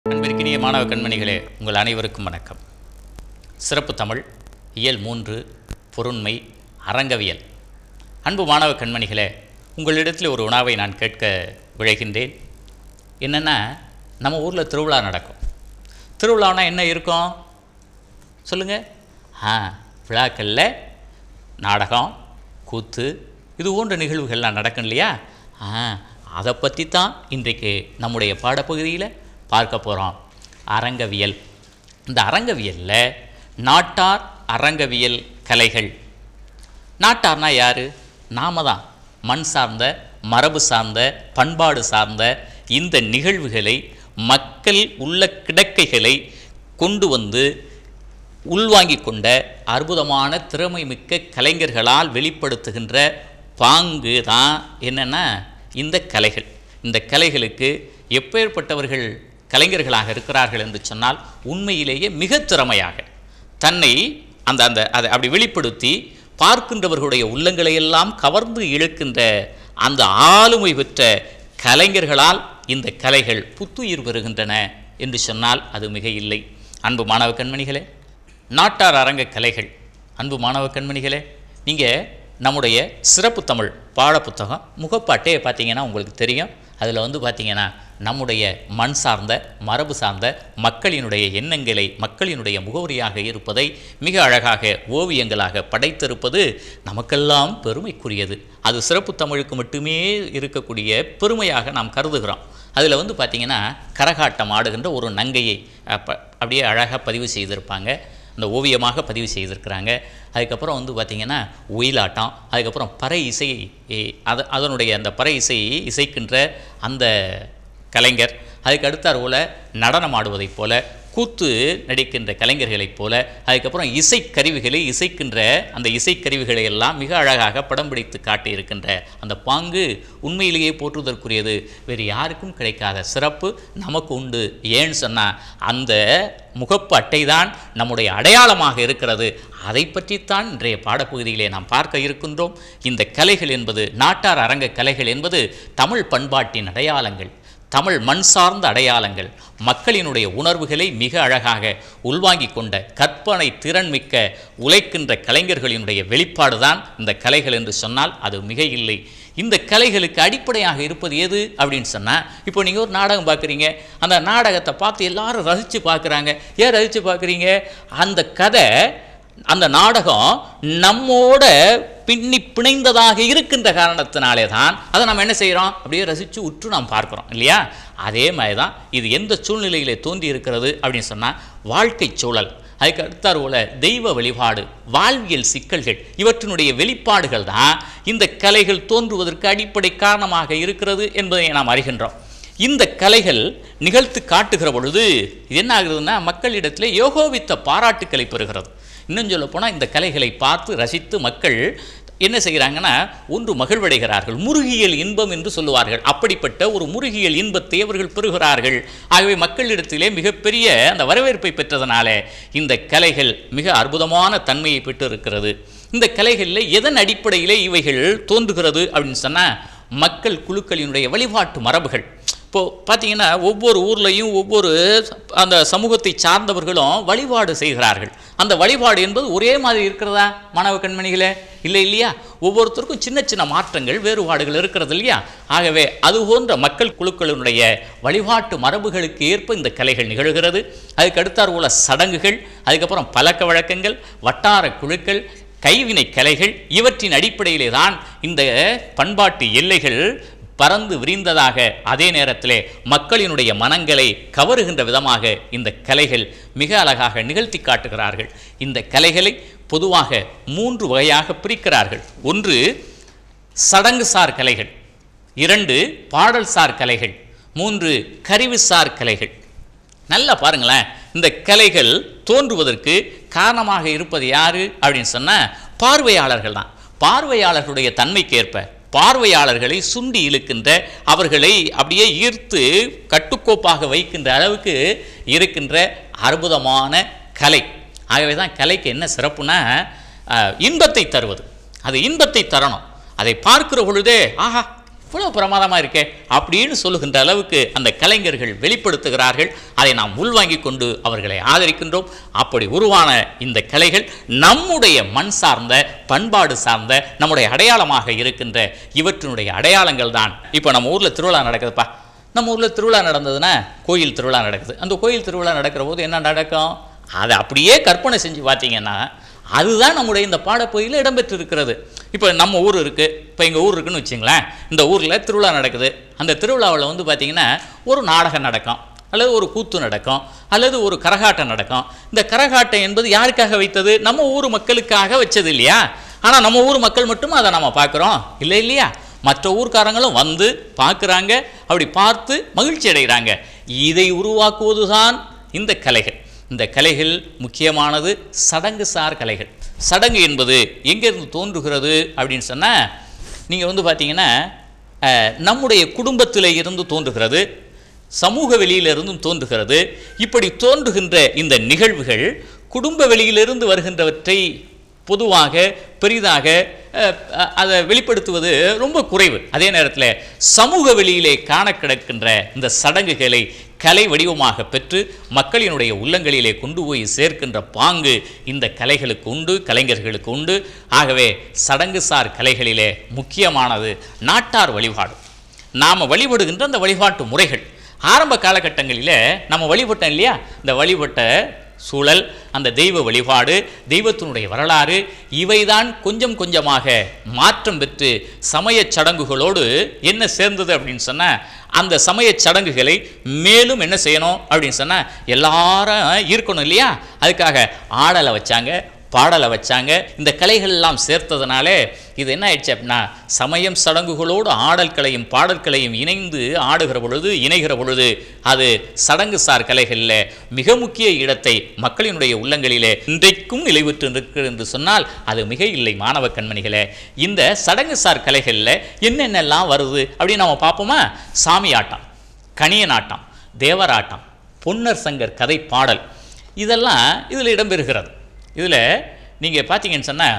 அன்பிற்கினிய மாணவ கண்மணிகளே உங்கள் அனைவருக்கும் வணக்கம் சிறப்பு தமிழ் இயல் மூன்று பொருண்மை அரங்கவியல் அன்பு மாணவ கண்மணிகளே உங்களிடத்தில் ஒரு உணாவை நான் கேட்க விழைகின்றேன் என்னென்னா நம்ம ஊரில் திருவிழா நடக்கும் திருவிழானா என்ன இருக்கும் சொல்லுங்கள் ஆ விழாக்களில் நாடகம் கூத்து இது போன்ற நிகழ்வுகள்லாம் நடக்கும் இல்லையா ஆ அதை பற்றி தான் இன்றைக்கு நம்முடைய பாடப்பகுதியில் பார்க்க போகிறோம் அரங்கவியல் இந்த அரங்கவியலில் நாட்டார் அரங்கவியல் கலைகள் நாட்டார்னா யார் நாம தான் மண் சார்ந்த மரபு சார்ந்த பண்பாடு சார்ந்த இந்த நிகழ்வுகளை மக்கள் உள்ள கிடக்கைகளை கொண்டு வந்து உள்வாங்கிக் கொண்ட அற்புதமான திறமை மிக்க கலைஞர்களால் வெளிப்படுத்துகின்ற பாங்கு தான் என்னென்னா இந்த கலைகள் இந்த கலைகளுக்கு எப்பேற்பட்டவர்கள் கலைஞர்களாக இருக்கிறார்கள் என்று சொன்னால் உண்மையிலேயே மிக திறமையாக தன்னை அந்த அந்த அதை அப்படி வெளிப்படுத்தி பார்க்கின்றவர்களுடைய உள்ளங்களையெல்லாம் கவர்ந்து இழுக்கின்ற அந்த ஆளுமை பெற்ற கலைஞர்களால் இந்த கலைகள் புத்துயிர் பெறுகின்றன என்று சொன்னால் அது மிக இல்லை அன்பு மாணவ கண்மணிகளே நாட்டார் அரங்க கலைகள் அன்பு மாணவ கண்மணிகளே நீங்கள் நம்முடைய சிறப்பு தமிழ் பாடப்புத்தகம் முகப்பாட்டையை பார்த்தீங்கன்னா உங்களுக்கு தெரியும் அதில் வந்து பார்த்தீங்கன்னா நம்முடைய மண் சார்ந்த மரபு சார்ந்த மக்களினுடைய எண்ணங்களை மக்களினுடைய முகவரியாக இருப்பதை மிக அழகாக ஓவியங்களாக படைத்திருப்பது நமக்கெல்லாம் பெருமைக்குரியது அது சிறப்பு தமிழுக்கு மட்டுமே இருக்கக்கூடிய பெருமையாக நாம் கருதுகிறோம் அதில் வந்து பார்த்திங்கன்னா கரகாட்டம் ஆடுகின்ற ஒரு நங்கையை அப்ப அப்படியே அழகாக பதிவு செய்திருப்பாங்க அந்த ஓவியமாக பதிவு செய்திருக்கிறாங்க அதுக்கப்புறம் வந்து பார்த்திங்கன்னா ஒயிலாட்டம் அதுக்கப்புறம் பறை இசை அது அதனுடைய அந்த பறை இசையை இசைக்கின்ற அந்த கலைஞர் அதுக்கு அடுத்தாற் போல் நடனம் ஆடுவதைப் போல கூத்து நடிக்கின்ற கலைஞர்களைப் போல அதுக்கப்புறம் இசைக்கருவிகளை இசைக்கின்ற அந்த இசைக்கருவிகளை எல்லாம் மிக அழகாக படம் பிடித்து காட்டியிருக்கின்ற அந்த பாங்கு உண்மையிலேயே போற்றுவதற்குரியது வேறு யாருக்கும் கிடைக்காத சிறப்பு நமக்கு உண்டு ஏன்னு சொன்னால் அந்த முகப்பு அட்டை தான் நம்முடைய அடையாளமாக இருக்கிறது அதை பற்றித்தான் இன்றைய பாடப்பகுதியிலே நாம் பார்க்க இருக்கின்றோம் இந்த கலைகள் என்பது நாட்டார் அரங்க கலைகள் என்பது தமிழ் பண்பாட்டின் அடையாளங்கள் தமிழ் மண் சார்ந்த அடையாளங்கள் மக்களினுடைய உணர்வுகளை மிக அழகாக உள்வாங்கிக் கொண்ட கற்பனை திறன்மிக்க உழைக்கின்ற கலைஞர்களினுடைய வெளிப்பாடு தான் இந்த கலைகள் என்று சொன்னால் அது மிக இல்லை இந்த கலைகளுக்கு அடிப்படையாக இருப்பது எது அப்படின்னு சொன்னால் இப்போ நீங்கள் ஒரு நாடகம் பார்க்குறீங்க அந்த நாடகத்தை பார்த்து எல்லாரும் ரசித்து பார்க்குறாங்க ஏன் ரசித்து பார்க்குறீங்க அந்த கதை அந்த நாடகம் நம்மோட பின்னி பிணைந்ததாக இருக்கின்ற காரணத்தினாலே தான் அதை நம்ம என்ன செய்கிறோம் அப்படியே ரசித்து உற்று நாம் பார்க்குறோம் இல்லையா அதே மாதிரி தான் இது எந்த சூழ்நிலையிலே தோன்றி இருக்கிறது அப்படின்னு சொன்னால் வாழ்க்கை சூழல் அதுக்கு அடுத்தார் போல தெய்வ வழிபாடு வாழ்வியல் சிக்கல்கள் இவற்றினுடைய வெளிப்பாடுகள் தான் இந்த கலைகள் தோன்றுவதற்கு அடிப்படை காரணமாக இருக்கிறது என்பதை நாம் அறிகின்றோம் இந்த கலைகள் நிகழ்த்து காட்டுகிற பொழுது இது என்ன ஆகுதுன்னா மக்களிடத்தில் யோகோவித்த பாராட்டுக்களை பெறுகிறது இன்னும் சொல்ல போனால் இந்த கலைகளை பார்த்து ரசித்து மக்கள் என்ன செய்கிறாங்கன்னா ஒன்று மகிழ்வடைகிறார்கள் முருகியல் இன்பம் என்று சொல்லுவார்கள் அப்படிப்பட்ட ஒரு முருகியல் இன்பத்தை அவர்கள் பெறுகிறார்கள் ஆகவே மக்களிடத்திலே மிகப்பெரிய அந்த வரவேற்பை பெற்றதனால இந்த கலைகள் மிக அற்புதமான தன்மையை பெற்று இருக்கிறது இந்த கலைகளில் எதன் அடிப்படையிலே இவைகள் தோன்றுகிறது அப்படின்னு சொன்னால் மக்கள் குழுக்களினுடைய வழிபாட்டு மரபுகள் இப்போது பார்த்தீங்கன்னா ஒவ்வொரு ஊர்லேயும் ஒவ்வொரு அந்த சமூகத்தை சார்ந்தவர்களும் வழிபாடு செய்கிறார்கள் அந்த வழிபாடு என்பது ஒரே மாதிரி இருக்கிறதா மாணவ கண்மணிகளே இல்லை இல்லையா ஒவ்வொருத்தருக்கும் சின்ன சின்ன மாற்றங்கள் வேறுபாடுகள் இருக்கிறது இல்லையா ஆகவே அது போன்ற மக்கள் குழுக்களினுடைய வழிபாட்டு மரபுகளுக்கு ஏற்ப இந்த கலைகள் நிகழ்கிறது அதுக்கு அடுத்தார் உள்ள சடங்குகள் அதுக்கப்புறம் பழக்க வழக்கங்கள் வட்டார குழுக்கள் கைவினை கலைகள் இவற்றின் அடிப்படையிலே தான் இந்த பண்பாட்டு எல்லைகள் பறந்து விரிந்ததாக அதே நேரத்திலே மக்களினுடைய மனங்களை கவருகின்ற விதமாக இந்த கலைகள் மிக அழகாக நிகழ்த்தி காட்டுகிறார்கள் இந்த கலைகளை பொதுவாக மூன்று வகையாக பிரிக்கிறார்கள் ஒன்று சடங்குசார் கலைகள் இரண்டு பாடல்சார் கலைகள் மூன்று கருவிசார் கலைகள் நல்லா பாருங்களேன் இந்த கலைகள் தோன்றுவதற்கு காரணமாக இருப்பது யாரு அப்படின்னு சொன்னால் பார்வையாளர்கள் தான் பார்வையாளர்களுடைய தன்மைக்கேற்ப பார்வையாளர்களை சுண்டி இழுக்கின்ற அவர்களை அப்படியே ஈர்த்து கட்டுக்கோப்பாக வைக்கின்ற அளவுக்கு இருக்கின்ற அற்புதமான கலை ஆகவே தான் கலைக்கு என்ன சிறப்புனா இன்பத்தை தருவது அது இன்பத்தை தரணும் அதை பார்க்கிற பொழுதே ஆஹா இவ்வளோ பிரமாதமாக இருக்கே அப்படின்னு சொல்லுகின்ற அளவுக்கு அந்த கலைஞர்கள் வெளிப்படுத்துகிறார்கள் அதை நாம் உள்வாங்கிக் கொண்டு அவர்களை ஆதரிக்கின்றோம் அப்படி உருவான இந்த கலைகள் நம்முடைய மண் சார்ந்த பண்பாடு சார்ந்த நம்முடைய அடையாளமாக இருக்கின்ற இவற்றினுடைய அடையாளங்கள் தான் இப்போ நம்ம ஊரில் திருவிழா நடக்குதுப்பா நம்ம ஊரில் திருவிழா நடந்ததுன்னா கோயில் திருவிழா நடக்குது அந்த கோயில் திருவிழா நடக்கிற போது என்ன நடக்கும் அதை அப்படியே கற்பனை செஞ்சு பார்த்தீங்கன்னா அதுதான் நம்முடைய இந்த பாடப்பகுதியில் இடம்பெற்று இருக்கிறது இப்போ நம்ம ஊர் இருக்குது இப்போ எங்கள் ஊர் இருக்குன்னு வச்சுங்களேன் இந்த ஊரில் திருவிழா நடக்குது அந்த திருவிழாவில் வந்து பார்த்திங்கன்னா ஒரு நாடகம் நடக்கும் அல்லது ஒரு கூத்து நடக்கும் அல்லது ஒரு கரகாட்டம் நடக்கும் இந்த கரகாட்டம் என்பது யாருக்காக வைத்தது நம்ம ஊர் மக்களுக்காக வச்சது இல்லையா ஆனால் நம்ம ஊர் மக்கள் மட்டும் அதை நம்ம பார்க்குறோம் இல்லை இல்லையா மற்ற ஊர்க்காரங்களும் வந்து பார்க்குறாங்க அப்படி பார்த்து மகிழ்ச்சி அடைகிறாங்க இதை உருவாக்குவது தான் இந்த கலைகள் இந்த கலைகள் முக்கியமானது சடங்கு சார் கலைகள் சடங்கு என்பது எங்கேருந்து தோன்றுகிறது அப்படின்னு சொன்னால் நீங்கள் வந்து பார்த்தீங்கன்னா அஹ், நம்முடைய குடும்பத்தில் இருந்து தோன்றுகிறது சமூக வெளியிலிருந்தும் தோன்றுகிறது இப்படி தோன்றுகின்ற இந்த நிகழ்வுகள் குடும்ப வெளியிலிருந்து வருகின்றவற்றை பொதுவாக பெரிதாக அஹ், அ- அதை வெளிப்படுத்துவது ரொம்ப குறைவு அதே நேரத்தில் சமூக வெளியிலே காண கிடக்கின்ற இந்த சடங்குகளை கலை வடிவமாக பெற்று மக்களினுடைய உள்ளங்களிலே கொண்டு போய் சேர்க்கின்ற பாங்கு இந்த கலைகளுக்கு உண்டு கலைஞர்களுக்கு உண்டு ஆகவே சடங்குசார் கலைகளிலே முக்கியமானது நாட்டார் வழிபாடு நாம் வழிபடுகின்ற அந்த வழிபாட்டு முறைகள் ஆரம்ப காலகட்டங்களில் நம்ம வழிபட்டோம் இல்லையா இந்த வழிபட்ட சூழல் அந்த தெய்வ வழிபாடு தெய்வத்தினுடைய வரலாறு இவைதான் கொஞ்சம் கொஞ்சமாக மாற்றம் பெற்று சமயச் சடங்குகளோடு என்ன சேர்ந்தது அப்படின்னு சொன்னால் அந்த சமயச் சடங்குகளை மேலும் என்ன செய்யணும் அப்படின்னு சொன்னால் எல்லாரும் ஈர்க்கணும் இல்லையா அதுக்காக ஆடலை வச்சாங்க பாடலை வச்சாங்க இந்த கலைகள் எல்லாம் சேர்த்ததுனாலே இது என்ன ஆயிடுச்சு அப்படின்னா சமயம் சடங்குகளோடு ஆடல் கலையும் பாடல் கலையும் இணைந்து ஆடுகிற பொழுது இணைகிற பொழுது அது சடங்கு சார் கலைகளில் மிக முக்கிய இடத்தை மக்களினுடைய உள்ளங்களிலே இன்றைக்கும் நிலைவுற்று இருக்கிறது என்று சொன்னால் அது மிக இல்லை மாணவ கண்மணிகளே இந்த சடங்கு சார் கலைகளில் என்னென்னலாம் வருது அப்படின்னு நம்ம பார்ப்போமா சாமி ஆட்டம் கணியனாட்டம் தேவராட்டம் பொன்னர் சங்கர் கதை பாடல் இதெல்லாம் இதில் இடம்பெறுகிறது இதில் நீங்கள் பார்த்தீங்கன்னு சொன்னால்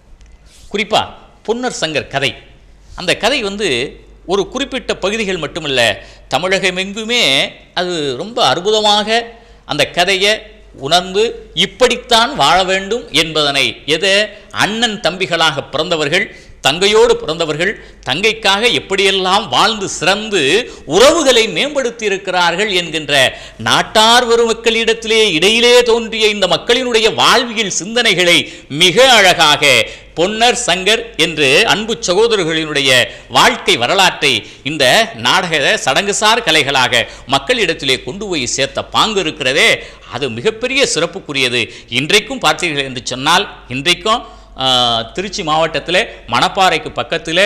குறிப்பாக பொன்னர் சங்கர் கதை அந்த கதை வந்து ஒரு குறிப்பிட்ட பகுதிகள் மட்டுமல்ல தமிழகமெங்குமே அது ரொம்ப அற்புதமாக அந்த கதையை உணர்ந்து இப்படித்தான் வாழ வேண்டும் என்பதனை எதை அண்ணன் தம்பிகளாக பிறந்தவர்கள் தங்கையோடு பிறந்தவர்கள் தங்கைக்காக எப்படியெல்லாம் வாழ்ந்து சிறந்து உறவுகளை மேம்படுத்தி இருக்கிறார்கள் என்கின்ற நாட்டார் வரும் மக்களிடத்திலே இடையிலே தோன்றிய இந்த மக்களினுடைய வாழ்வியல் சிந்தனைகளை மிக அழகாக பொன்னர் சங்கர் என்று அன்பு சகோதரர்களினுடைய வாழ்க்கை வரலாற்றை இந்த நாடக சடங்குசார் கலைகளாக மக்களிடத்திலே கொண்டு போய் சேர்த்த பாங்கு இருக்கிறதே அது மிகப்பெரிய சிறப்புக்குரியது இன்றைக்கும் பார்த்தீர்கள் என்று சொன்னால் இன்றைக்கும் ஆஹ், திருச்சி மாவட்டத்தில் மணப்பாறைக்கு பக்கத்தில்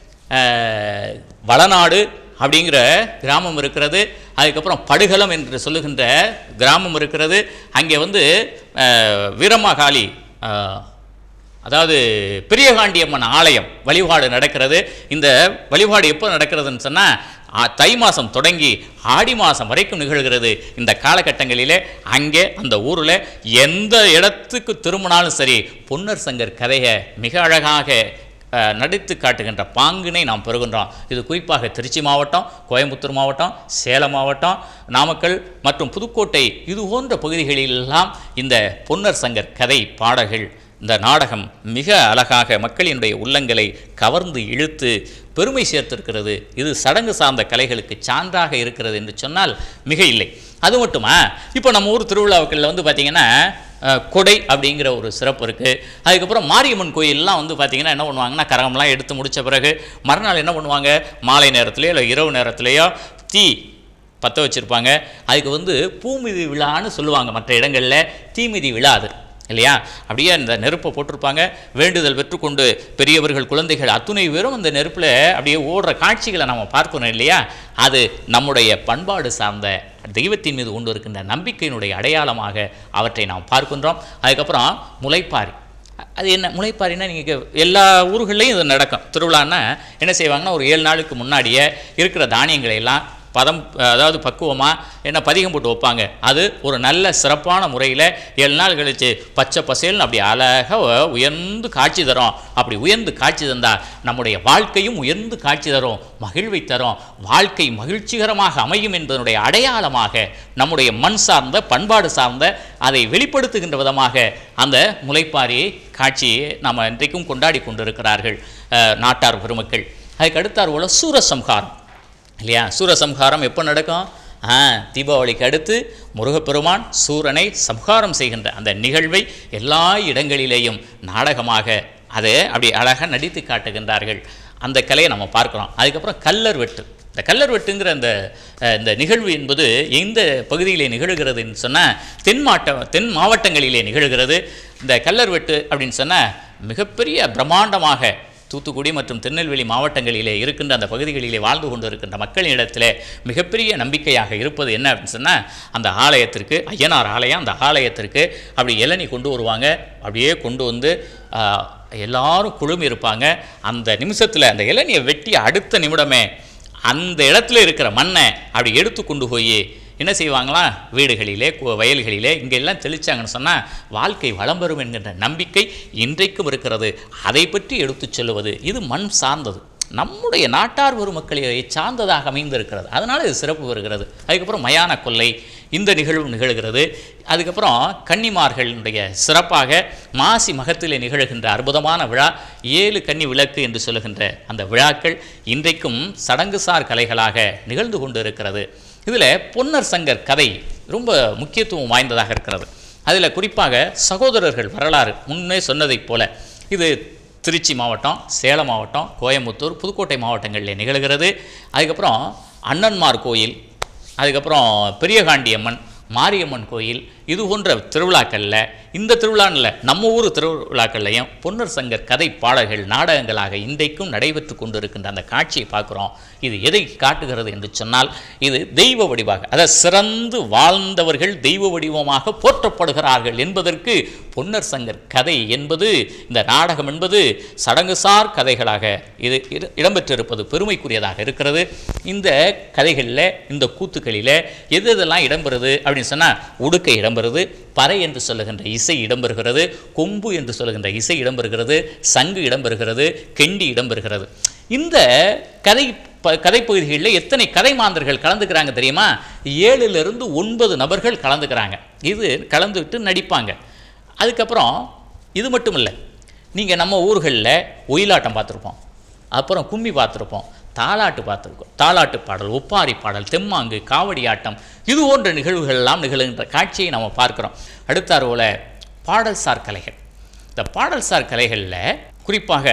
ஆஹ், வளநாடு அப்படிங்கிற கிராமம் இருக்கிறது அதுக்கப்புறம் படுகளம் என்று சொல்லுகின்ற கிராமம் இருக்கிறது அங்கே வந்து ஆஹ், வீரமாகாளி ஆஹ், அதாவது பெரியகாண்டியம்மன் ஆலயம் வழிபாடு நடக்கிறது இந்த வழிபாடு எப்போ நடக்கிறதுன்னு சொன்னால் தை மாதம் தொடங்கி ஆடி மாதம் வரைக்கும் நிகழ்கிறது இந்த காலகட்டங்களிலே அங்கே அந்த ஊரில் எந்த இடத்துக்கு திரும்பினாலும் சரி பொன்னர் சங்கர் கதையை மிக அழகாக அஹ், நடித்து காட்டுகின்ற பாங்கினை நாம் பெறுகின்றோம் இது குறிப்பாக திருச்சி மாவட்டம் கோயம்புத்தூர் மாவட்டம் சேலம் மாவட்டம் நாமக்கல் மற்றும் புதுக்கோட்டை இது போன்ற பகுதிகளிலெல்லாம் இந்த பொன்னர் சங்கர் கதை பாடல்கள் இந்த நாடகம் மிக அழகாக மக்களினுடைய உள்ளங்களை கவர்ந்து இழுத்து பெருமை சேர்த்திருக்கிறது இது சடங்கு சார்ந்த கலைகளுக்கு சான்றாக இருக்கிறது என்று சொன்னால் மிக இல்லை அது மட்டுமா இப்போ நம்ம ஊர் திருவிழாக்களில் வந்து பார்த்திங்கன்னா அஹ், கொடை அப்படிங்கிற ஒரு சிறப்பு இருக்குது அதுக்கப்புறம் மாரியம்மன் கோயிலெலாம் வந்து பார்த்திங்கன்னா என்ன பண்ணுவாங்கன்னா கரகம்லாம் எடுத்து முடித்த பிறகு மறுநாள் என்ன பண்ணுவாங்க மாலை நேரத்துலையோ இல்லை இரவு நேரத்துலையோ தீ பற்ற வச்சுருப்பாங்க அதுக்கு வந்து பூமிதி விழான்னு சொல்லுவாங்க மற்ற இடங்களில் தீமிதி விழாது இல்லையா அப்படியே அந்த நெருப்பை போட்டிருப்பாங்க வேண்டுதல் பெற்றுக்கொண்டு பெரியவர்கள் குழந்தைகள் அத்துணை பேரும் அந்த நெருப்பில் அப்படியே ஓடுற காட்சிகளை நம்ம பார்க்கணும் இல்லையா அது நம்முடைய பண்பாடு சார்ந்த தெய்வத்தின் மீது கொண்டு இருக்கின்ற நம்பிக்கையினுடைய அடையாளமாக அவற்றை நாம் பார்க்கின்றோம் அதுக்கப்புறம் முளைப்பாரி அது என்ன முளைப்பாரின்னா நீங்கள் எல்லா ஊர்கள்லையும் இது நடக்கும் திருவிழான்னா என்ன செய்வாங்கன்னா ஒரு ஏழு நாளுக்கு முன்னாடியே இருக்கிற தானியங்களை எல்லாம் பதம் அதாவது பக்குவமாக என்ன பதிகம் போட்டு வைப்பாங்க அது ஒரு நல்ல சிறப்பான முறையில் ஏழு நாள் கழித்து பச்சை பசேல்னு அப்படி அழகாக உயர்ந்து காட்சி தரும் அப்படி உயர்ந்து காட்சி தந்தால் நம்முடைய வாழ்க்கையும் உயர்ந்து காட்சி தரும் மகிழ்வை தரும் வாழ்க்கை மகிழ்ச்சிகரமாக அமையும் என்பதனுடைய அடையாளமாக நம்முடைய மண் சார்ந்த பண்பாடு சார்ந்த அதை வெளிப்படுத்துகின்ற விதமாக அந்த முளைப்பாரி காட்சியை நாம் இன்றைக்கும் கொண்டாடி கொண்டிருக்கிறார்கள் அஹ், நாட்டார் பெருமக்கள் அதுக்கு அடுத்தார் போல சூரசம்ஹாரம் இல்லையா சூரசம்ஹாரம் எப்போ நடக்கும் ஆ தீபாவளிக்கு அடுத்து முருகப்பெருமான் சூரனை சம்ஹாரம் செய்கின்ற அந்த நிகழ்வை எல்லா இடங்களிலேயும் நாடகமாக அதை அப்படி அழகாக நடித்து காட்டுகின்றார்கள் அந்த கலையை நம்ம பார்க்குறோம் அதுக்கப்புறம் கல்லர் வெட்டு இந்த கல்லர் வெட்டுங்கிற அந்த அஹ், இந்த நிகழ்வு என்பது எந்த பகுதியிலே நிகழ்கிறதுன்னு சொன்னால் தென் மாவட்ட தென் மாவட்டங்களிலே நிகழ்கிறது இந்த கல்லர் வெட்டு அப்படின்னு சொன்னால் மிகப்பெரிய பிரம்மாண்டமாக தூத்துக்குடி மற்றும் திருநெல்வேலி மாவட்டங்களிலே இருக்கின்ற அந்த பகுதிகளிலே வாழ்ந்து கொண்டு இருக்கின்ற மக்களிடத்தில் மிகப்பெரிய நம்பிக்கையாக இருப்பது என்ன அப்படின்னு சொன்னால் அந்த ஆலயத்திற்கு ஐயனார் ஆலயம் அந்த ஆலயத்திற்கு அப்படி இளநி கொண்டு வருவாங்க அப்படியே கொண்டு வந்து ஆ, எல்லாரும் குழுமி இருப்பாங்க அந்த நிமிஷத்தில் அந்த இளநியை வெட்டி அடுத்த நிமிடமே அந்த இடத்துல இருக்கிற மண்ணை அப்படி எடுத்து கொண்டு போய் என்ன செய்வாங்களாம் வீடுகளிலே கு- வயல்களிலே இங்கெல்லாம் தெளிச்சாங்கன்னு சொன்னால் வாழ்க்கை வளம் பெறும் என்கின்ற நம்பிக்கை இன்றைக்கும் இருக்கிறது அதை பற்றி எடுத்துச் சொல்லுவது இது மண் சார்ந்தது நம்முடைய நாட்டார் ஒரு மக்களை சார்ந்ததாக அமைந்திருக்கிறது அதனால் இது சிறப்பு வருகிறது அதுக்கப்புறம் மயான கொள்ளை இந்த நிகழ்வு நிகழ்கிறது அதுக்கப்புறம் கன்னிமார்களுடைய சிறப்பாக மாசி மகத்திலே நிகழ்கின்ற அற்புதமான விழா ஏழு கன்னி விளக்கு என்று சொல்லுகின்ற அந்த விழாக்கள் இன்றைக்கும் சடங்குசார் கலைகளாக நிகழ்ந்து கொண்டு இருக்கிறது இதில் பொன்னர் சங்கர் கதை ரொம்ப முக்கியத்துவம் வாய்ந்ததாக இருக்கிறது அதில் குறிப்பாக சகோதரர்கள் வரலாறு முன்னே சொன்னதைப் போல இது திருச்சி மாவட்டம் சேலம் மாவட்டம் கோயம்புத்தூர் புதுக்கோட்டை மாவட்டங்களில் நிகழ்கிறது அதுக்கப்புறம் அண்ணன்மார் கோயில் அதுக்கப்புறம் பெரியகாண்டியம்மன் மாரியம்மன் கோயில் இது போன்ற திருவிழாக்களில் இந்த திருவிழான்னு இல்லை நம்ம ஊர் திருவிழாக்கள்லையும் பொன்னர் சங்கர் கதை பாடல்கள் நாடகங்களாக இன்றைக்கும் நடைபெற்று கொண்டிருக்கின்ற அந்த காட்சியை பார்க்குறோம் இது எதை காட்டுகிறது என்று சொன்னால் இது தெய்வ வடிவாக அதாவது சிறந்து வாழ்ந்தவர்கள் தெய்வ வடிவமாக போற்றப்படுகிறார்கள் என்பதற்கு பொன்னர் சங்கர் கதை என்பது இந்த நாடகம் என்பது சடங்குசார் கதைகளாக இது இட- இடம்பெற்றிருப்பது பெருமைக்குரியதாக இருக்கிறது இந்த கதைகளில் இந்த கூத்துக்களில் எது எதெல்லாம் இடம்பெறுது அப்படின்னு சொன்னால் உடுக்கை இடம்பெறுது பறை என்று சொல்லுகின்ற இசை இடம்பெறுகிறது கொம்பு என்று சொல்லுகின்ற இசை இடம்பெறுகிறது சங்கு இடம்பெறுகிறது கெண்டி இடம்பெறுகிறது இந்த கதை ப கதைப்பகுதிகளில் எத்தனை கதை மாந்தர்கள் கலந்துக்கிறாங்க தெரியுமா ஏழுலேருந்து ஒன்பது நபர்கள் கலந்துக்கிறாங்க இது கலந்துக்கிட்டு நடிப்பாங்க அதுக்கப்புறம் இது மட்டும் இல்லை நீங்கள் நம்ம ஊர்களில் ஒயிலாட்டம் பார்த்துருப்போம் அப்புறம் கும்மி பார்த்துருப்போம் தாலாட்டு பார்த்துருக்கோம் தாலாட்டு பாடல் ஒப்பாரி பாடல் தெம்மாங்கு காவடி ஆட்டம் இது போன்ற நிகழ்வுகள் எல்லாம் நிகழ்கின்ற காட்சியை நம்ம பார்க்குறோம் அடுத்தாரோல பாடல்சார் கலைகள் இந்த பாடல்சார் கலைகளில் குறிப்பாக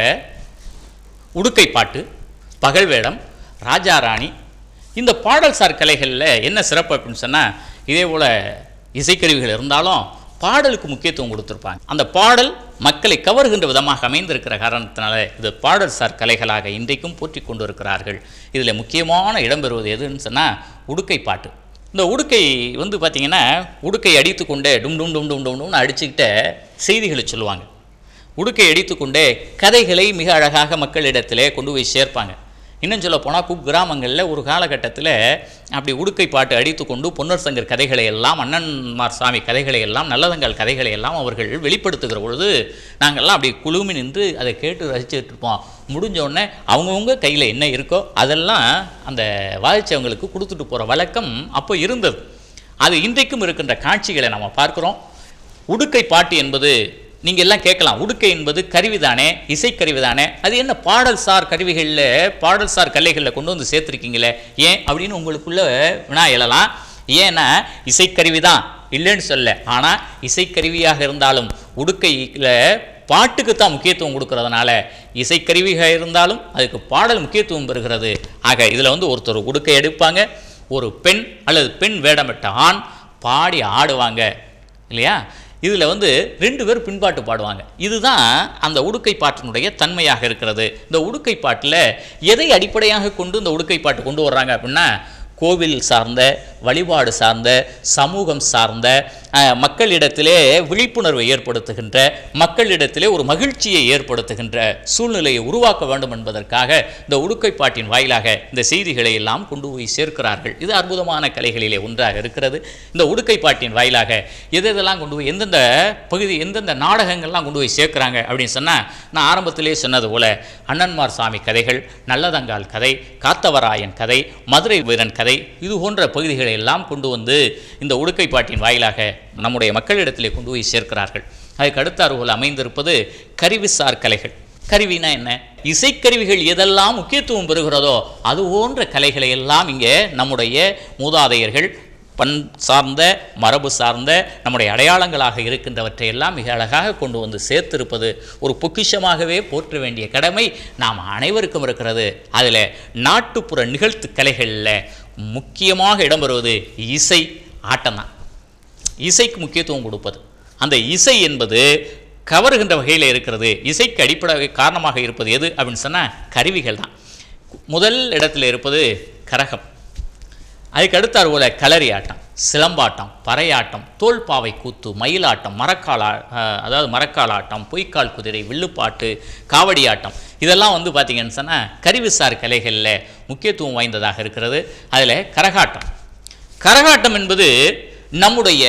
உடுக்கை பாட்டு பகல் வேடம் ராஜா ராணி இந்த பாடல்சார் கலைகளில் என்ன சிறப்பு அப்படின்னு சொன்னால் இதே போல் இசைக்கருவிகள் இருந்தாலும் பாடலுக்கு முக்கியத்துவம் கொடுத்துருப்பாங்க அந்த பாடல் மக்களை கவர்கின்ற விதமாக அமைந்திருக்கிற காரணத்தினால இது பாடல்சார் கலைகளாக இன்றைக்கும் போற்றி கொண்டு இருக்கிறார்கள் இதில் முக்கியமான இடம்பெறுவது எதுன்னு சொன்னால் உடுக்கை பாட்டு இந்த உடுக்கை வந்து பார்த்திங்கன்னா உடுக்கை அடித்துக்கொண்டே டும் டும் டும் டும் டும்னு அடிச்சுக்கிட்ட செய்திகளை சொல்லுவாங்க உடுக்கை அடித்துக்கொண்டே கதைகளை மிக அழகாக மக்களிடத்திலே கொண்டு போய் சேர்ப்பாங்க இன்னும் சொல்ல போனால் குக்கிராமங்களில் ஒரு காலகட்டத்தில் அப்படி உடுக்கை பாட்டு அடித்துக்கொண்டு பொன்னர் சங்கர் கதைகளை எல்லாம் அண்ணன்மார் சாமி கதைகளை எல்லாம் நல்லதங்கால் கதைகளை எல்லாம் அவர்கள் வெளிப்படுத்துகிற பொழுது நாங்கள்லாம் அப்படி குழுமி நின்று அதை கேட்டு ரசிச்சுட்டு இருப்போம் முடிஞ்ச உடனே அவங்கவுங்க கையில் என்ன இருக்கோ அதெல்லாம் அந்த வாதிச்சவங்களுக்கு கொடுத்துட்டு போகிற வழக்கம் அப்போ இருந்தது அது இன்றைக்கும் இருக்கின்ற காட்சிகளை நம்ம பார்க்கிறோம் உடுக்கை பாட்டு என்பது நீங்கள் எல்லாம் கேட்கலாம் உடுக்கை என்பது கருவிதானே இசைக்கருவிதானே அது என்ன பாடல் சார் கருவிகளில் பாடல் சார் கல்லைகளில் கொண்டு வந்து சேர்த்துருக்கீங்களே ஏன் அப்படின்னு உங்களுக்குள்ள வினா எழலாம் ஏன்னா இசைக்கருவி தான் இல்லைன்னு சொல்ல ஆனால் இசைக்கருவியாக இருந்தாலும் உடுக்கையில் பாட்டுக்கு தான் முக்கியத்துவம் கொடுக்கறதுனால இசைக்கருவியாக இருந்தாலும் அதுக்கு பாடல் முக்கியத்துவம் பெறுகிறது ஆக இதில் வந்து ஒருத்தர் உடுக்கை எடுப்பாங்க ஒரு பெண் அல்லது பெண் வேடமிட்ட ஆண் பாடி ஆடுவாங்க இல்லையா இதில் வந்து ரெண்டு பேர் பின்பாட்டு பாடுவாங்க இதுதான் அந்த உடுக்கை பாட்டினுடைய தன்மையாக இருக்கிறது இந்த உடுக்கை பாட்டில் எதை அடிப்படையாக கொண்டு இந்த உடுக்கை பாட்டு கொண்டு வர்றாங்க அப்படின்னா கோவில் சார்ந்த வழிபாடு சார்ந்த சமூகம் சார்ந்த அஹ், மக்களிடத்திலே விழிப்புணர்வை ஏற்படுத்துகின்ற மக்களிடத்திலே ஒரு மகிழ்ச்சியை ஏற்படுத்துகின்ற சூழ்நிலையை உருவாக்க வேண்டும் என்பதற்காக இந்த உடுக்கைப்பாட்டின் வாயிலாக இந்த செய்திகளை எல்லாம் கொண்டு போய் சேர்க்கிறார்கள் இது அற்புதமான கலைகளிலே ஒன்றாக இருக்கிறது இந்த உடுக்கைப்பாட்டின் வாயிலாக எது எதெல்லாம் கொண்டு போய் எந்தெந்த பகுதி எந்தெந்த நாடகங்கள்லாம் கொண்டு போய் சேர்க்குறாங்க அப்படின்னு சொன்னால் நான் ஆரம்பத்திலே சொன்னது போல அண்ணன்மார் சாமி கதைகள் நல்லதங்கால் கதை காத்தவராயன் கதை மதுரை வீரன் கதை இது போன்ற பகுதிகளை எல்லாம் கொண்டு வந்து இந்த உடுக்கைப்பாட்டின் வாயிலாக நம்முடைய மக்களிடத்திலே கொண்டு போய் சேர்க்கிறார்கள் அதுக்கு அடுத்தாறுபோல் அமைந்திருப்பது கருவிசார் கலைகள் கருவினா என்ன இசைக்கருவிகள் எதெல்லாம் முக்கியத்துவம் பெறுகிறதோ அது போன்ற கலைகளை எல்லாம் இங்கே நம்முடைய மூதாதையர்கள் பண் சார்ந்த மரபு சார்ந்த நம்முடைய அடையாளங்களாக இருக்கின்றவற்றை எல்லாம் மிக அழகாக கொண்டு வந்து சேர்த்திருப்பது ஒரு பொக்கிஷமாகவே போற்ற வேண்டிய கடமை நாம் அனைவருக்கும் இருக்கிறது அதில் நாட்டுப்புற நிகழ்த்து கலைகளில் முக்கியமாக இடம்பெறுவது இசை ஆட்டம்தான் இசைக்கு முக்கியத்துவம் கொடுப்பது அந்த இசை என்பது கவருகின்ற வகையில் இருக்கிறது இசைக்கு அடிப்படை காரணமாக இருப்பது எது அப்படின்னு சொன்னால் கருவிகள் தான் முதல் இடத்துல இருப்பது கரகம் அதுக்கு அடுத்தாற் போல களரி ஆட்டம் சிலம்பாட்டம் பறையாட்டம் தோல்பாவை கூத்து மயிலாட்டம் மரக்கால் ஆ- அஹ், அதாவது மரக்கால் ஆட்டம் பொய்க்கால் குதிரை வில்லுப்பாட்டு காவடி ஆட்டம் இதெல்லாம் வந்து பார்த்திங்கன்னு சொன்னால் கருவிசார் கலைகளில் முக்கியத்துவம் வாய்ந்ததாக இருக்கிறது அதில் கரகாட்டம் கரகாட்டம் என்பது நம்முடைய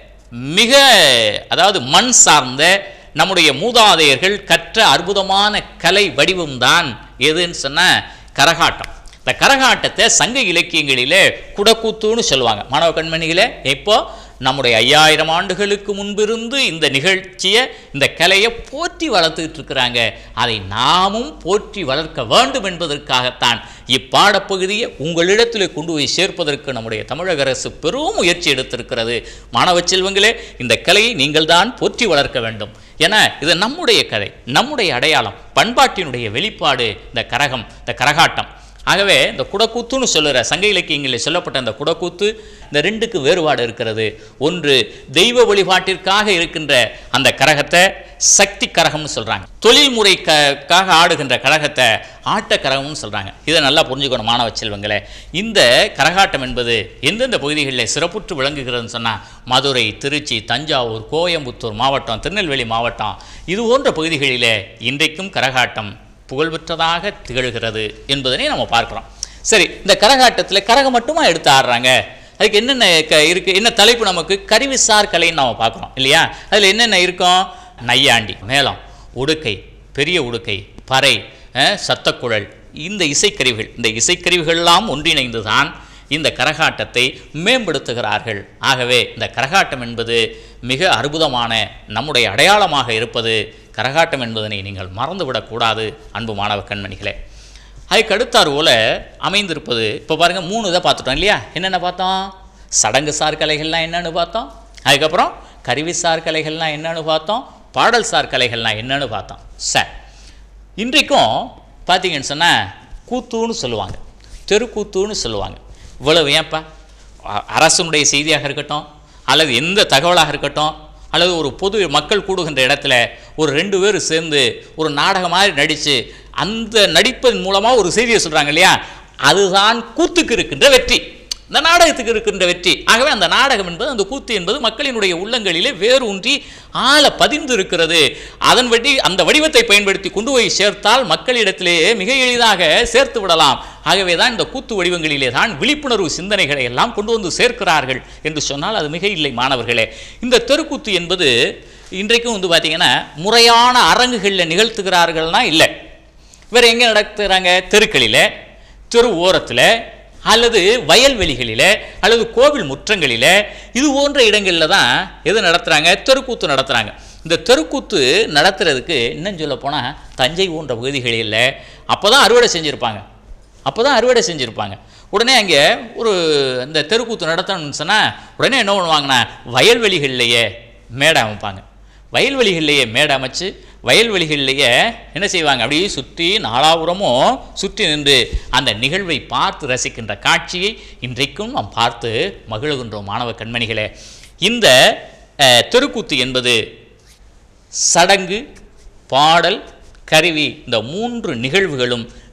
மிக அதாவது மண் சார்ந்த நம்முடைய மூதாதையர்கள் கற்ற அற்புதமான கலை வடிவம்தான் எதுன்னு சொன்ன கரகாட்டம் இந்த கரகாட்டத்தை சங்க இலக்கியங்களிலே குடக்கூத்துன்னு சொல்லுவாங்க மாணவ கண்மணிகளே இப்போ நம்முடைய ஐயாயிரம் ஆண்டுகளுக்கு முன்பிருந்து இந்த நிகழ்ச்சியை இந்த கலையை போற்றி வளர்த்துக்கிட்டு இருக்கிறாங்க அதை நாமும் போற்றி வளர்க்க வேண்டும் என்பதற்காகத்தான் இப்பாடப்பகுதியை உங்களிடத்தில் கொண்டு போய் சேர்ப்பதற்கு நம்முடைய தமிழக அரசு பெரும் முயற்சி எடுத்திருக்கிறது மாணவ செல்வங்களே இந்த கலையை நீங்கள்தான் போற்றி வளர்க்க வேண்டும் என இது நம்முடைய கதை நம்முடைய அடையாளம் பண்பாட்டினுடைய வெளிப்பாடு இந்த கரகம் இந்த கரகாட்டம் ஆகவே இந்த குடக்கூத்துன்னு சொல்லுற சங்க இலக்கியங்களில் சொல்லப்பட்ட அந்த குடக்கூத்து இந்த ரெண்டுக்கு வேறுபாடு இருக்கிறது ஒன்று தெய்வ வழிபாட்டிற்காக இருக்கின்ற அந்த கரகத்தை சக்தி கரகம்னு சொல்கிறாங்க தொழில்முறைக்காக ஆடுகின்ற கரகத்தை ஆட்ட கரகம்னு சொல்கிறாங்க இதை நல்லா புரிஞ்சுக்கணும் மாணவ செல்வங்களே இந்த கரகாட்டம் என்பது எந்தெந்த பகுதிகளில் சிறப்புற்று விளங்குகிறதுன்னு சொன்னால் மதுரை திருச்சி தஞ்சாவூர் கோயம்புத்தூர் மாவட்டம் திருநெல்வேலி மாவட்டம் இது போன்ற பகுதிகளிலே இன்றைக்கும் கரகாட்டம் புகழ்பெற்றதாக திகழ்கிறது என்பதனை நம்ம பார்க்குறோம் சரி இந்த கரகாட்டத்தில் கரகம் மட்டுமா எடுத்து ஆடுறாங்க அதுக்கு என்னென்ன க இருக்கு என்ன தலைப்பு நமக்கு கருவிசார் கலைன்னு நம்ம பார்க்குறோம் இல்லையா அதில் என்னென்ன இருக்கும் நையாண்டி மேளம் உடுக்கை பெரிய உடுக்கை பறை அஹ், சத்தக்குழல் இந்த இசைக்கருவிகள் இந்த இசைக்கருவிகள்லாம் ஒன்றிணைந்து தான் இந்த கரகாட்டத்தை மேம்படுத்துகிறார்கள் ஆகவே இந்த கரகாட்டம் என்பது மிக அற்புதமான நம்முடைய அடையாளமாக இருப்பது கரகாட்டம் என்பதனை நீங்கள் மறந்துவிடக்கூடாது அன்பு மாணவ கண்மணிகளே அதுக்கு அடுத்தாற் போல அமைந்திருப்பது இப்போ பாருங்கள் மூணு இதை பார்த்துட்டோம் இல்லையா என்னென்ன பார்த்தோம் சடங்கு சார் கலைகள்லாம் என்னன்னு பார்த்தோம் அதுக்கப்புறம் கருவிசார் கலைகள்லாம் என்னன்னு பார்த்தோம் பாடல் சார் கலைகள்லாம் என்னன்னு பார்த்தோம் சார் இன்றைக்கும் பார்த்தீங்கன்னு சொன்னால் கூத்துன்னு சொல்லுவாங்க தெருக்கூத்துன்னு சொல்லுவாங்க இவ்வளவு ஏன்ப்பா அ- அரசனுடைய செய்தியாக இருக்கட்டும் அல்லது எந்த தகவலாக இருக்கட்டும் அல்லது ஒரு பொது மக்கள் கூடுகின்ற இடத்துல ஒரு ரெண்டு பேர் சேர்ந்து ஒரு நாடகம் மாதிரி நடித்து அந்த நடிப்பதன் மூலமாக ஒரு செய்தியை சொல்கிறாங்க இல்லையா அதுதான் கூத்துக்கு இருக்கின்ற வெற்றி இந்த நாடகத்துக்கு இருக்கின்ற வெற்றி ஆகவே அந்த நாடகம் என்பது அந்த கூத்து என்பது மக்களினுடைய உள்ளங்களிலே வேரூன்றி ஆழ பதிந்து இருக்கிறது அதன் வடி அந்த வடிவத்தை பயன்படுத்தி கொண்டு போய் சேர்த்தால் மக்களிடத்திலே மிக எளிதாக சேர்த்து விடலாம் ஆகவே தான் இந்த கூத்து வடிவங்களிலே தான் விழிப்புணர்வு சிந்தனைகளை எல்லாம் கொண்டு வந்து சேர்க்கிறார்கள் என்று சொன்னால் அது மிக இல்லை மாணவர்களே இந்த தெருக்கூத்து என்பது இன்றைக்கும் வந்து பார்த்தீங்கன்னா முறையான அரங்குகளில் நிகழ்த்துகிறார்கள்னா இல்லை வேறு எங்கே நடத்துகிறாங்க தெருக்களில் தெரு ஓரத்தில் அல்லது வயல்வெளிகளில் அல்லது கோவில் முற்றங்களில் இது போன்ற இடங்களில் தான் எது நடத்துகிறாங்க தெருக்கூத்து நடத்துகிறாங்க இந்த தெருக்கூத்து நடத்துறதுக்கு இன்னும் சொல்ல போனால் தஞ்சை போன்ற பகுதிகளில் அப்போ தான் அறுவடை செஞ்சுருப்பாங்க அப்போ தான் அறுவடை செஞ்சுருப்பாங்க உடனே அங்கே ஒரு இந்த தெருக்கூத்து நடத்தணும்னு சொன்னால் உடனே என்ன பண்ணுவாங்கன்னா வயல்வெளிகள்லையே மேடை அமைப்பாங்க வயல்வெளிகள்லையே மேடை அமைச்சு வயல்வெளிகள்லையே என்ன செய்வாங்க அப்படியே சுற்றி நாலாபுரமும் சுற்றி நின்று அந்த நிகழ்வை பார்த்து ரசிக்கின்ற காட்சியை இன்றைக்கும் நாம் பார்த்து மகிழுகின்றோம் மாணவ கண்மணிகளே இந்த அஹ், தெருக்கூத்து என்பது சடங்கு பாடல் கருவி இந்த மூன்று நிகழ்வுகளும்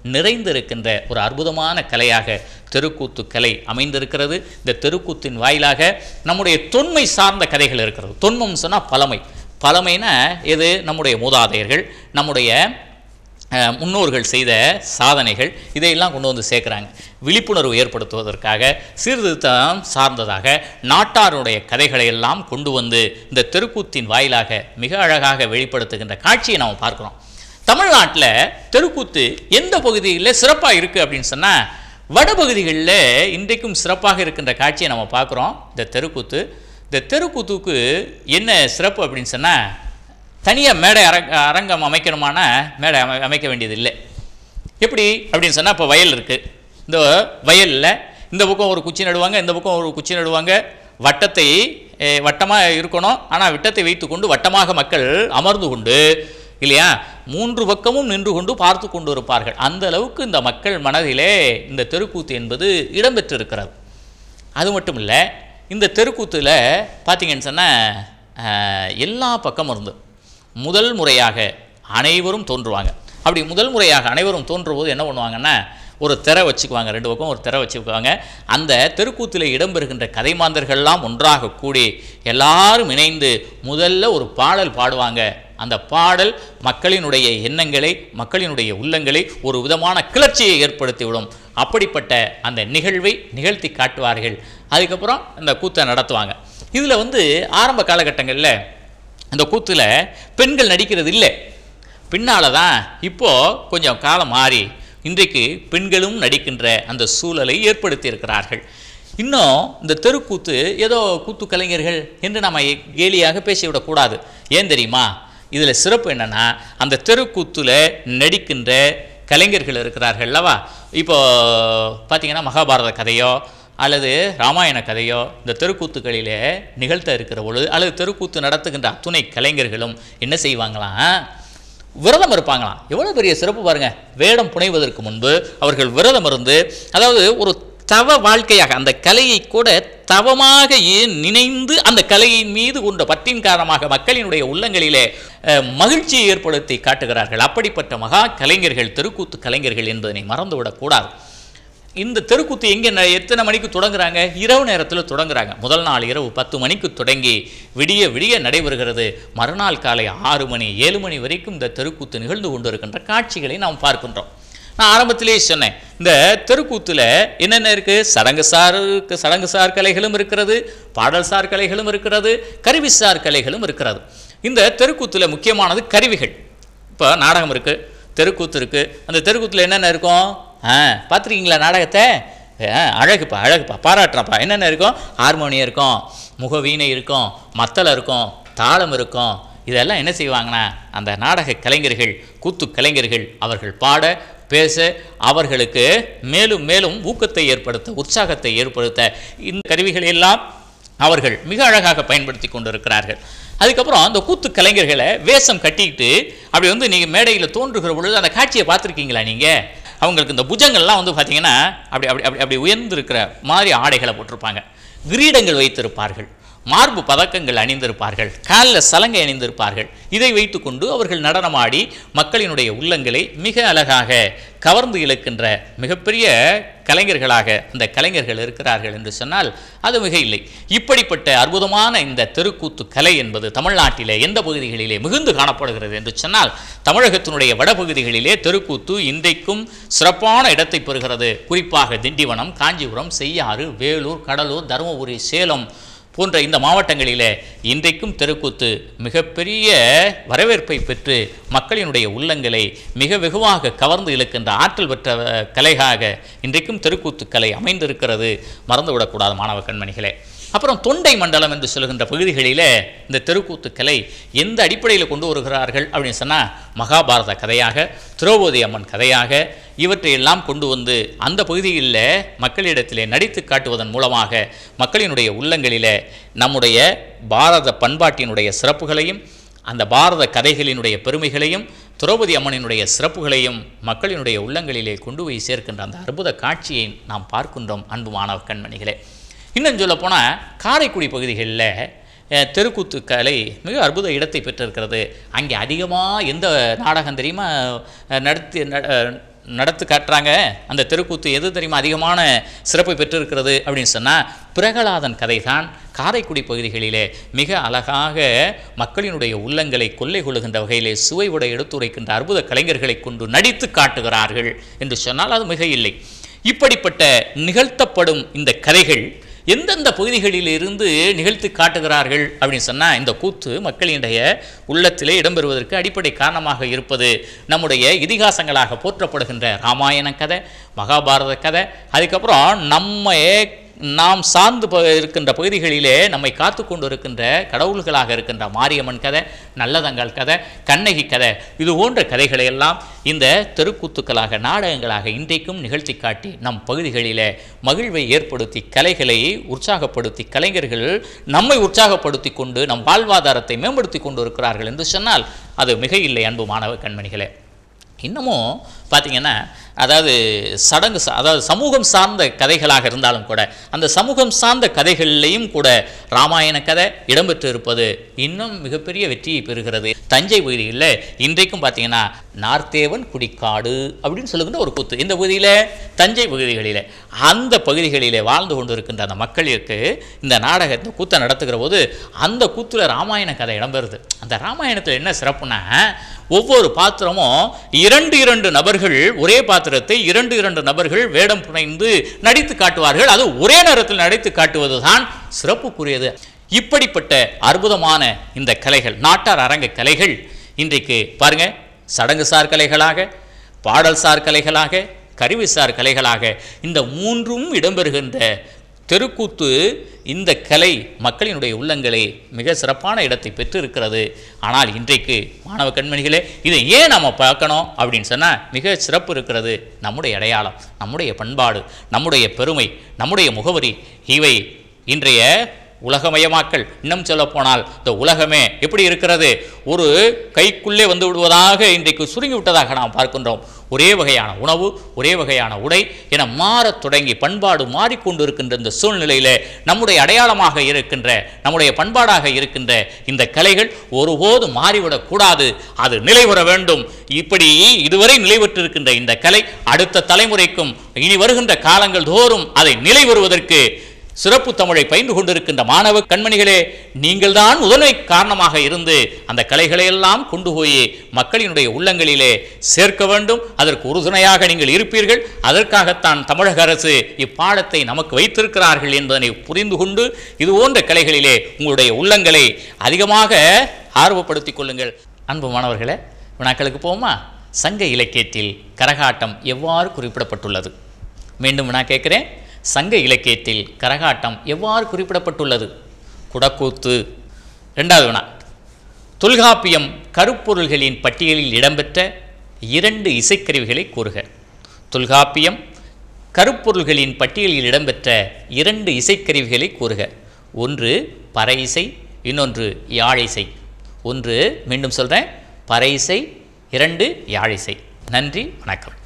நிறைந்திருக்கின்ற ஒரு அற்புதமான கலையாக தெருக்கூத்து கலை அமைந்திருக்கிறது இந்த தெருக்கூத்தின் வாயிலாக நம்முடைய தொன்மை சார்ந்த கதைகள் இருக்கிறது தொன்மம் சொன்னால் பழமை பழமைனா எது நம்முடைய மூதாதையர்கள் நம்முடைய அஹ், முன்னோர்கள் செய்த சாதனைகள் இதையெல்லாம் கொண்டு வந்து சேர்க்குறாங்க விழிப்புணர்வு ஏற்படுத்துவதற்காக சீர்திருத்தம் சார்ந்ததாக நாட்டாருடைய கதைகளை எல்லாம் கொண்டு வந்து இந்த தெருக்கூத்தின் வாயிலாக மிக அழகாக வெளிப்படுத்துகின்ற காட்சியை நாம் பார்க்குறோம் தமிழ்நாட்டில் தெருக்கூத்து எந்த பகுதியில் சிறப்பாக இருக்குது அப்படின்னு சொன்னால் வடபகுதிகளில் இன்றைக்கும் சிறப்பாக இருக்கின்ற காட்சியை நம்ம பார்க்குறோம் இந்த தெருக்கூத்து இந்த தெருக்கூத்துக்கு என்ன சிறப்பு அப்படின்னு சொன்னால் தனியாக மேடை அரங்க அரங்கம் அமைக்கணுமான மேடை அமை அமைக்க வேண்டியதில்லை எப்படி அப்படின்னு சொன்னால் இப்போ வயல் இருக்குது இந்த வயலில் இந்த பக்கம் ஒரு குச்சி நடுவாங்க இந்த பக்கம் ஒரு குச்சி நடுவாங்க வட்டத்தை வட்டமாக இருக்கணும் ஆனால் விட்டத்தை வைத்துக்கொண்டு வட்டமாக மக்கள் அமர்ந்து கொண்டு இல்லையா மூன்று பக்கமும் நின்று கொண்டு பார்த்து கொண்டு இருப்பார்கள் அந்த அளவுக்கு இந்த மக்கள் மனதிலே இந்த தெருக்கூத்து என்பது இடம்பெற்றிருக்கிறது அது மட்டும் இல்லை இந்த தெருக்கூத்தில் பார்த்தீங்கன்னு சொன்னால் எல்லா பக்கமும் இருந்து முதல் முறையாக அனைவரும் தோன்றுவாங்க அப்படி முதல் முறையாக அனைவரும் தோன்றும் போது என்ன பண்ணுவாங்கன்னா ஒரு திரை வச்சுக்குவாங்க ரெண்டு பக்கம் ஒரு திரை வச்சுக்குவாங்க அந்த தெருக்கூத்தில் இடம்பெறுகின்ற கதை மாந்தர்கள்லாம் ஒன்றாக கூடி எல்லாரும் இணைந்து முதல்ல ஒரு பாடல் பாடுவாங்க அந்த பாடல் மக்களினுடைய எண்ணங்களை மக்களினுடைய உள்ளங்களை ஒரு விதமான கிளர்ச்சியை ஏற்படுத்திவிடும் அப்படிப்பட்ட அந்த நிகழ்வை நிகழ்த்தி காட்டுவார்கள் அதுக்கப்புறம் இந்த கூத்தை நடத்துவாங்க இதில் வந்து ஆரம்ப காலகட்டங்களில் இந்த கூத்தில் பெண்கள் நடிக்கிறது இல்லை பின்னால் தான் இப்போது கொஞ்சம் காலம் மாறி இன்றைக்கு பெண்களும் நடிக்கின்ற அந்த சூழலை ஏற்படுத்தி இருக்கிறார்கள் இன்னும் இந்த தெருக்கூத்து ஏதோ கூத்து கலைஞர்கள் என்று நம்ம கேலியாக பேசிவிடக்கூடாது ஏன் தெரியுமா இதில் சிறப்பு என்னென்னா அந்த தெருக்கூத்தில் நடிக்கின்ற கலைஞர்கள் இருக்கிறார்கள் அல்லவா இப்போ பார்த்தீங்கன்னா மகாபாரத கதையோ அல்லது ராமாயண கதையோ இந்த தெருக்கூத்துக்களிலே நிகழ்த்த இருக்கிற பொழுது அல்லது தெருக்கூத்து நடத்துகின்ற அத்துணை கலைஞர்களும் என்ன செய்வாங்களாம் விரதம் இருப்பாங்களாம் எவ்வளோ பெரிய சிறப்பு பாருங்க வேடம் புனைவதற்கு முன்பு அவர்கள் விரதம் இருந்து அதாவது ஒரு தவ வாழ்க்கையாக அந்த கலையை கூட தவமாக ஏன் நினைந்து அந்த கலையின் மீது கொண்ட பற்றின் காரணமாக மக்களினுடைய உள்ளங்களிலே அஹ், மகிழ்ச்சியை ஏற்படுத்தி காட்டுகிறார்கள் அப்படிப்பட்ட மகா கலைஞர்கள் தெருக்கூத்து கலைஞர்கள் என்பதனை மறந்துவிடக்கூடாது இந்த தெருக்கூத்து எங்கே ந- எத்தனை மணிக்கு தொடங்குறாங்க இரவு நேரத்தில் தொடங்குறாங்க முதல் நாள் இரவு பத்து மணிக்கு தொடங்கி விடிய விடிய நடைபெறுகிறது மறுநாள் காலை ஆறு மணி ஏழு மணி வரைக்கும் இந்த தெருக்கூத்து நிகழ்ந்து கொண்டிருக்கின்ற காட்சிகளை நாம் பார்க்கின்றோம் நான் ஆரம்பத்திலேயே சொன்னேன் இந்த தெருக்கூத்தில் என்னென்ன இருக்குது சடங்கு சார் சடங்கு சார் கலைகளும் இருக்கிறது பாடல் சார் கலைகளும் இருக்கிறது கருவி சார் கலைகளும் இருக்கிறது இந்த தெருக்கூத்தில் முக்கியமானது கருவிகள் இப்போ நாடகம் இருக்குது தெருக்கூத்து இருக்குது அந்த தெருக்கூத்தில் என்னென்ன இருக்கும் ஆ பார்த்துருக்கீங்களா நாடகத்தை ஆ அழகுப்பா அழகுப்பா பாராட்டுறப்பா என்னென்ன இருக்கும் ஹார்மோனியம் இருக்கும் முகவீணை இருக்கும் மத்தளம் இருக்கும் தாளம் இருக்கும் இதெல்லாம் என்ன செய்வாங்கன்னா அந்த நாடக கலைஞர்கள் கூத்து கலைஞர்கள் அவர்கள் பாட பேச அவர்களுக்கு மேலும் மேலும் ஊக்கத்தை ஏற்படுத்த உற்சாகத்தை ஏற்படுத்த இந்த கருவிகளை எல்லாம் அவர்கள் மிக அழகாக பயன்படுத்தி கொண்டிருக்கிறார்கள் அதுக்கப்புறம் அந்த கூத்து கலைஞர்களை வேஷம் கட்டிக்கிட்டு அப்படி வந்து நீங்கள் மேடையில் தோன்றுகிற பொழுது அந்த காட்சியை பார்த்துருக்கீங்களா நீங்கள் அவங்களுக்கு இந்த புஜங்கள்லாம் வந்து பார்த்தீங்கன்னா அப்படி அப்படி அப்படி அப்படி உயர்ந்திருக்கிற மாதிரி ஆடைகளை போட்டிருப்பாங்க கிரீடங்கள் வைத்திருப்பார்கள் மார்பு பதக்கங்கள் அணிந்திருப்பார்கள் காலில் சலங்கை அணிந்திருப்பார்கள் இதை வைத்துக்கொண்டு அவர்கள் நடனமாடி மக்களினுடைய உள்ளங்களை மிக அழகாக கவர்ந்து இழுக்கின்ற மிகப்பெரிய கலைஞர்களாக அந்த கலைஞர்கள் இருக்கிறார்கள் என்று சொன்னால் அது மிக இல்லை இப்படிப்பட்ட அற்புதமான இந்த தெருக்கூத்து கலை என்பது தமிழ்நாட்டிலே எந்த பகுதிகளிலே மிகுந்து காணப்படுகிறது என்று சொன்னால் தமிழகத்தினுடைய வடபகுதிகளிலே தெருக்கூத்து இன்றைக்கும் சிறப்பான இடத்தை பெறுகிறது குறிப்பாக திண்டிவனம் காஞ்சிபுரம் செய்யாறு வேலூர் கடலூர் தருமபுரி சேலம் போன்ற இந்த மாவட்டங்களிலே இன்றைக்கும் தெருக்கூத்து மிகப்பெரிய வரவேற்பை பெற்று மக்களினுடைய உள்ளங்களை மிக வெகுவாக கவர்ந்து இழுக்கின்ற ஆற்றல் பெற்ற அஹ், கலையாக இன்றைக்கும் தெருக்கூத்து கலை அமைந்திருக்கிறது மறந்துவிடக்கூடாது மாணவ கண்மணிகளே அப்புறம் தொண்டை மண்டலம் என்று சொல்கின்ற பகுதிகளிலே இந்த தெருக்கூத்து கலை எந்த அடிப்படையில் கொண்டு வருகிறார்கள் அப்படின்னு சொன்னால் மகாபாரத கதையாக திரௌபதி அம்மன் கதையாக இவற்றையெல்லாம் கொண்டு வந்து அந்த பகுதியில் மக்களிடத்திலே நடித்து காட்டுவதன் மூலமாக மக்களினுடைய உள்ளங்களிலே நம்முடைய பாரத பண்பாட்டினுடைய சிறப்புகளையும் அந்த பாரத கதைகளினுடைய பெருமைகளையும் திரௌபதி அம்மனினுடைய சிறப்புகளையும் மக்களினுடைய உள்ளங்களிலே கொண்டு போய் சேர்க்கின்ற அந்த அற்புத காட்சியை நாம் பார்க்கின்றோம் அன்பு மாணவ கண்மணிகளே இன்னும் சொல்லப்போனால் காரைக்குடி பகுதிகளில் அஹ், தெருக்கூத்து கலை மிக அற்புத இடத்தை பெற்றிருக்கிறது அங்கே அதிகமாக எந்த நாடகம் தெரியுமா அஹ், நடத்தி ந- அஹ், நடத்து காட்டுறாங்க அந்த தெருக்கூத்து எது தெரியுமா அதிகமான சிறப்பு பெற்றிருக்கிறது அப்படின்னு சொன்னால் பிரகலாதன் கதை தான் காரைக்குடி பகுதிகளிலே மிக அழகாக மக்களினுடைய உள்ளங்களை கொள்ளை கொள்ளுகின்ற வகையிலே சுவைவுட எடுத்துரைக்கின்ற அற்புத கலைஞர்களை கொண்டு நடித்து காட்டுகிறார்கள் என்று சொன்னால் அது மிக இல்லை இப்படிப்பட்ட நிகழ்த்தப்படும் இந்த கதைகள் எந்தெந்த பகுதிகளில் இருந்து நிகழ்த்தி காட்டுகிறார்கள் அப்படின்னு சொன்னால் இந்த கூத்து மக்களினுடைய உள்ளத்திலே இடம்பெறுவதற்கு அடிப்படை காரணமாக இருப்பது நம்முடைய இதிகாசங்களாக போற்றப்படுகின்ற ராமாயண கதை மகாபாரத கதை அதுக்கப்புறம் நம்ம நாம் சார்ந்து ப- இருக்கின்ற பகுதிகளிலே நம்மை காத்து கொண்டு இருக்கின்ற கடவுள்களாக இருக்கின்ற மாரியம்மன் கதை நல்லதங்கால் கதை கண்ணகி கதை இது போன்ற கதைகளை எல்லாம் இந்த தெருக்கூத்துக்களாக நாடகங்களாக இன்றைக்கும் நிகழ்த்தி காட்டி நம் பகுதிகளிலே மகிழ்வை ஏற்படுத்தி கலைகளை உற்சாகப்படுத்தி கலைஞர்கள் நம்மை உற்சாகப்படுத்தி கொண்டு நம் வாழ்வாதாரத்தை மேம்படுத்தி கொண்டு இருக்கிறார்கள் என்று சொன்னால் அது மிக இல்லை அன்பு மாணவ கண்மணிகளே இன்னமும் பார்த்தீங்கன்னா அதாவது சடங்கு சா- அதாவது சமூகம் சார்ந்த கதைகளாக இருந்தாலும் கூட அந்த சமூகம் சார்ந்த கதைகளிலையும் கூட ராமாயண கதை இடம்பெற்று இருப்பது இன்னும் மிகப்பெரிய வெற்றியை பெறுகிறது தஞ்சை பகுதியில் இன்றைக்கும் பார்த்தீங்கன்னா நார்த்தேவன் குடிக்காடு அப்படின்னு சொல்லுகின்ற ஒரு கூத்து இந்த பகுதியில் தஞ்சை பகுதிகளில் அந்த பகுதிகளிலே வாழ்ந்து கொண்டு இருக்கின்ற அந்த மக்களுக்கு இந்த நாடக இந்த கூத்தை நடத்துகிற போது அந்த கூத்துல ராமாயண கதை இடம்பெறுது அந்த ராமாயணத்தில் என்ன சிறப்புனா ஒவ்வொரு பாத்திரமும் இரண்டு இரண்டு நபர்கள் ஒரே பாத்திரத்தை இரண்டு இரண்டு நபர்கள் வேடம் புனைந்து நடித்து காட்டுவார்கள் அது ஒரே நேரத்தில் நடித்து காட்டுவதுதான் சிறப்புக்குரியது இப்படிப்பட்ட அற்புதமான இந்த கலைகள் நாட்டார் அரங்க கலைகள் இன்றைக்கு பாருங்க சடங்கு சார் கலைகளாக பாடல் சார் கலைகளாக கருவிசார் கலைகளாக இந்த மூன்றும் இடம்பெறுகின்ற தெருக்கூத்து இந்த கலை மக்களினுடைய உள்ளங்களை மிக சிறப்பான இடத்தை பெற்றிருக்கிறது ஆனால் இன்றைக்கு மாணவ கண்மணிகளே இதை ஏன் நம்ம பார்க்கணும் அப்படின்னு சொன்னால் மிக சிறப்பு இருக்கிறது நம்முடைய அடையாளம் நம்முடைய பண்பாடு நம்முடைய பெருமை நம்முடைய முகவரி இவை இன்றைய உலகமயமாக்கல் இன்னும் சொல்லப் போனால் இந்த உலகமே எப்படி இருக்கிறது ஒரு கைக்குள்ளே வந்து விடுவதாக இன்றைக்கு சுருங்கி விட்டதாக நாம் பார்க்கின்றோம் ஒரே வகையான உணவு ஒரே வகையான உடை என மாறத் தொடங்கி பண்பாடு மாறிக்கொண்டு இருக்கின்ற இந்த சூழ்நிலையிலே நம்முடைய அடையாளமாக இருக்கின்ற நம்முடைய பண்பாடாக இருக்கின்ற இந்த கலைகள் ஒருபோது மாறிவிடக் கூடாது அது நிலைவர வேண்டும் இப்படி இதுவரை நிலைபெற்றிருக்கின்ற இந்த கலை அடுத்த தலைமுறைக்கும் இனி வருகின்ற காலங்கள் தோறும் அதை நிலை வருவதற்கு சிறப்பு தமிழை பயின்று கொண்டிருக்கின்ற மாணவ கண்மணிகளே நீங்கள்தான் முதன்மை காரணமாக இருந்து அந்த கலைகளை எல்லாம் கொண்டு போய் மக்களினுடைய உள்ளங்களிலே சேர்க்க வேண்டும் அதற்கு உறுதுணையாக நீங்கள் இருப்பீர்கள் அதற்காகத்தான் தமிழக அரசு இப்பாடத்தை நமக்கு வைத்திருக்கிறார்கள் என்பதனை புரிந்து கொண்டு இது போன்ற கலைகளிலே உங்களுடைய உள்ளங்களை அதிகமாக ஆர்வப்படுத்திக் கொள்ளுங்கள் அன்பு மாணவர்களே வினாக்களுக்கு போமா சங்க இலக்கியத்தில் கரகாட்டம் எவ்வாறு குறிப்பிடப்பட்டுள்ளது மீண்டும் நான் கேட்குறேன் சங்க இலக்கியத்தில் கரகாட்டம் எவ்வாறு குறிப்பிடப்பட்டுள்ளது குடக்கூத்து ரெண்டாவது வினா தொல்காப்பியம் கருப்பொருள்களின் பட்டியலில் இடம்பெற்ற இரண்டு இசைக்கருவிகளை கூறுக தொல்காப்பியம் கருப்பொருள்களின் பட்டியலில் இடம்பெற்ற இரண்டு இசைக்கருவிகளை கூறுக ஒன்று பறை இசை இன்னொன்று யாழிசை ஒன்று மீண்டும் சொல்கிறேன் பறை இசை இரண்டு யாழிசை நன்றி வணக்கம்